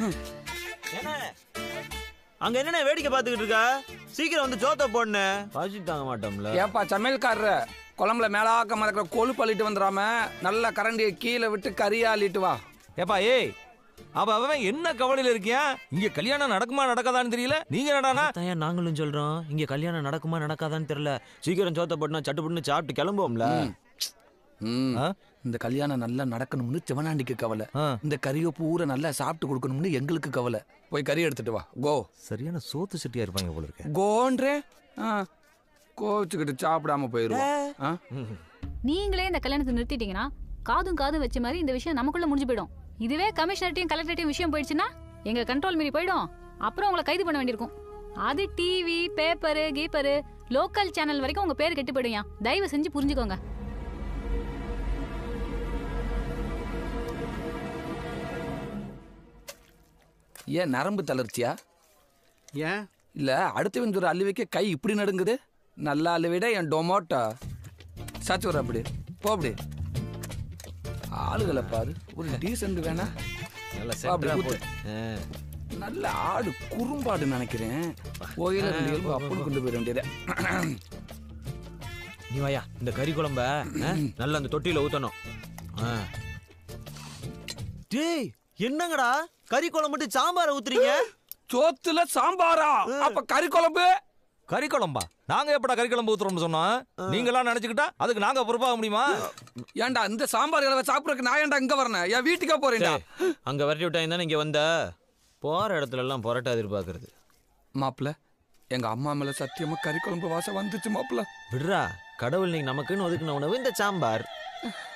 என்ன அங்க என்னண்ணே வேடிக்கை பார்த்துக்கிட்டு இருக்கா சீக்கிரம் வந்து ஜோத்த போடணே பசி தாங்க மாட்டோம்ல ஏப்பா சமையல்காரரு குழம்புல மேலாக்க மறக்கிற கொழுப்பு அள்ளிட்டு வந்துடாம நல்லா கரண்டியை கீழே விட்டு கறியா அள்ளிட்டு வா ஏப்பா ஏய் அவ அவன் என்ன கவலையில இருக்கியா இங்க கல்யாணம் நடக்குமா நடக்காதான்னு தெரியல நீங்க என்னடானா தான் நாங்களும் சொல்றோம் இங்க கல்யாணம் நடக்குமா நடக்காதான்னு தெரியல சீக்கிரம் ஜோத்த போட்டுனா சட்டுப்புட்டுன்னு சாப்பிட்டு கிளம்புவோம்ல ம். ஆ? இந்த கல்யாணம் நல்லா நடக்கணும்னு சிவனாண்டிக்கு கவலை ஆ. இந்த கறியை பூரா நல்லா சாப்பிட்டு கொடுக்கணும்னு எங்களுக்கு கவலை போய் கறி எடுத்துட்டு வா கோ சரியான சோத்து சட்டியா இருப்பாங்க போல இருக்க கோன்றே ஆ. கோவிச்சுக்கிட்டு சாப்பிடாம போயிருவோம் ஆ? நீங்களே இந்த கல்யாணத்தை நிறுத்திட்டீங்கன்னா காதும் காதும் வச்ச மாதிரி இந்த விஷயம் நமக்குள்ள முடிஞ்சு போயிடும் இதுவே கமிஷனர்ட்டையும் கலெக்டர்ட்டையும் விஷயம் போயிடுச்சுன்னா எங்க கண்ட்ரோல் மீறி போயிடும் அப்புறம் உங்களை கைது பண்ண வேண்டியிருக்கும் அது TV paper keeper local channel வரைக்கும் உங்க பேர் கெட்டு போயிடும் தயவு செஞ்சு புரிஞ்சுக்கோங்க ஏன் நரம்பு தளர்ச்சியா ஏன் இல்ல அடுத்தவன் ஒரு அள்ளி வைக்க கை இப்படி நடுங்குது நல்லா அள்ளி விட என் டொமோட்டோ சாச்சு வர அப்படி போ அப்படி ஆளுகளை பாரு ஒரு டீசென்ட் வேணா நல்லா வா, அப்படி சென்டரா ஊத்து. போட்டு நல்ல ஆடு குறும்பாடு நினைக்கிறேன் கோயில ரெண்டு எலும்பு அப்படி கொண்டு போயிட வேண்டியது நீ வாயா இந்த கறி குழம்ப ஆ, நல்லா அந்த தொட்டியில ஊத்தணும் ஆ. டேய் என்னங்கடா கறி குழம்பு மட்டும் சாம்பாரை ஊத்துறீங்க சோத்துல சாம்பாரா அப்ப கறி குழம்பு கறி குழம்பா நாங்க எப்படா கறி குழம்பு ஊத்துறோம்னு சொன்னோம் நீங்களாம் நினைச்சுக்கிட்டா அதுக்கு நாங்க பொறுப்பாக முடியுமா ஏன்டா இந்த சாம்பார் இலவ சாப்பிடறதுக்கு நான் ஏன்டா இங்க வரணும் என் வீட்டுக்கே போறேன்டா டேய், அங்க விரட்டி விட்டாங்க தானே இங்க வந்த போற இடத்துல எல்லாம் புரட்டா எதிர்பார்க்கறது மாப்பிள எங்க அம்மா மேல சத்தியமா கறி குழம்பு வாசம் வந்துச்சு மாப்பிள விடுறா கடவுள் நீங்க நமக்குன்னு ஒதுக்குன உணவு இந்த சாம்பார்